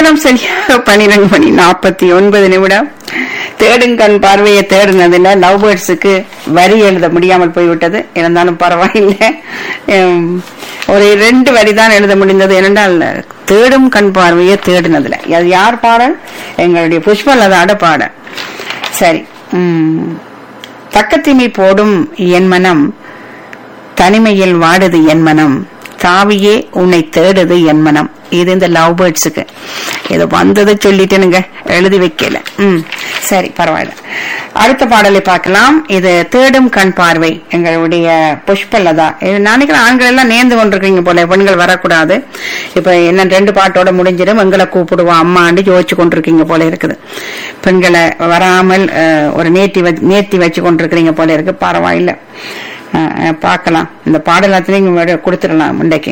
நேரம் சரியாக பன்னிரண்டு மணி நாற்பத்தி ஒன்பது நிமிடம் தேடுங்கண் பார்வையை தேடுனதுல லவ் பேர்ட்ஸுக்கு வரி எழுத முடியாமல் போய்விட்டது இருந்தாலும் பரவாயில்லை உம், ஒரு ரெண்டு வரி தான் எழுத முடிந்தது ஏனென்றால் தேடும் கண் பார்வையை தேடினதுல அது யார் பாடல் எங்களுடைய புஷ்பலதாட பாடல் சரி உம் தக்கத்திமை போடும் என் மனம் தனிமையில் வாடுது என் மனம் தாவியே உன்னை தேடுது என் மனம் இது இந்த லவ் பேர்ட்ஸுக்கு ஏதோ வந்ததை சொல்லிட்டேனுங்க எழுதி வைக்கல ம் சரி பரவாயில்ல அடுத்த பாடலை பார்க்கலாம் இது தேடும் கண் பார்வை எங்களுடைய புஷ்பலதா இது நினைக்கிறேன் ஆண்கள் எல்லாம் நேர்ந்து கொண்டிருக்கீங்க போல பெண்கள் வரக்கூடாது இப்ப என்ன ரெண்டு பாட்டோட முடிஞ்சிடும் எங்களை கூப்பிடுவோம் அம்மாண்டு யோசிச்சு கொண்டிருக்கீங்க போல இருக்குது பெண்களை வராமல் அஹ், ஒரு நேர்த்தி வச்சு நேர்த்தி வச்சு கொண்டிருக்கிறீங்க போல இருக்கு பரவாயில்ல அஹ், அஹ், பார்க்கலாம் இந்த பாடல் எல்லாத்துலயும் கொடுத்துடலாம் முண்டைக்கு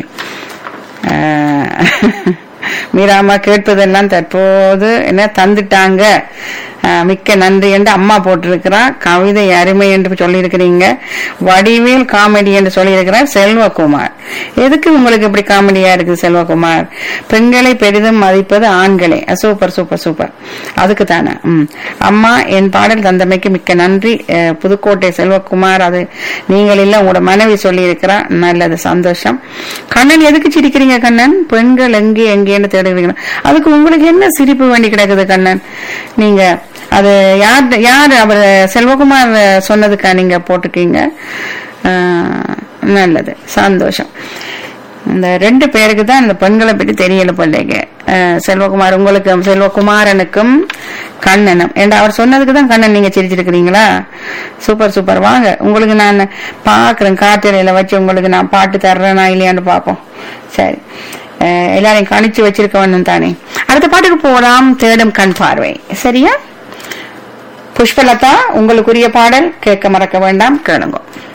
அஹ், மீராமா கேட்பதெல்லாம் தற்போது என்ன தந்துட்டாங்க அஹ், மிக்க நன்றி என்று அம்மா போட்டிருக்கிறா கவிதை அருமை என்று சொல்லியிருக்கிறீங்க வடிவேல் காமெடி என்று சொல்லியிருக்கிறார் செல்வகுமார் எதுக்கு உங்களுக்கு இப்படி காமெடியா இருக்கு செல்வகுமார் பெண்களை பெரிதும் மதிப்பது ஆண்களே அஹ், சூப்பர் சூப்பர் சூப்பர் அதுக்கு தானே ம் அம்மா என் பாடல் தந்தமைக்கு மிக்க நன்றி அஹ், புதுக்கோட்டை செல்வகுமார் அது நீங்கள் இல்ல உங்களோட மனைவி சொல்லி இருக்கிறா நல்லது சந்தோஷம் கண்ணன் எதுக்கு சிரிக்கிறீங்க கண்ணன் பெண்கள் எங்கே எங்கேன்னு தேடுறீங்க அதுக்கு உங்களுக்கு என்ன சிரிப்பு வேண்டி கிடக்குது கண்ணன் நீங்க அது யார் யார் அவர் செல்வகுமார் சொன்னதுக்கா நீங்க போட்டிருக்கீங்க அஹ், நல்லது சந்தோஷம் இந்த ரெண்டு பேருக்கு தான் இந்த பெண்களை பற்றி தெரியல பிள்ளைங்க அஹ், செல்வகுமார் உங்களுக்கு செல்வகுமாரனுக்கும் கண்ணனும் ஏண்டா அவர் சொன்னதுக்கு தான் கண்ணன் நீங்க சிரிச்சிருக்கிறீங்களா சூப்பர் சூப்பர் வாங்க உங்களுக்கு நான் பாக்குறேன் காட்டிலையில வச்சு உங்களுக்கு நான் பாட்டு தர்றேனா இல்லையான்னு பார்ப்போம் சரி அஹ், எல்லாரையும் கணிச்சு வச்சிருக்க வேணும் தானே அடுத்த பாட்டுக்கு போலாம் தேடும் கண் பார்வை சரியா புஷ்பலதா உங்களுக்குரிய பாடல் கேட்க மறக்க வேண்டாம் கேளுங்க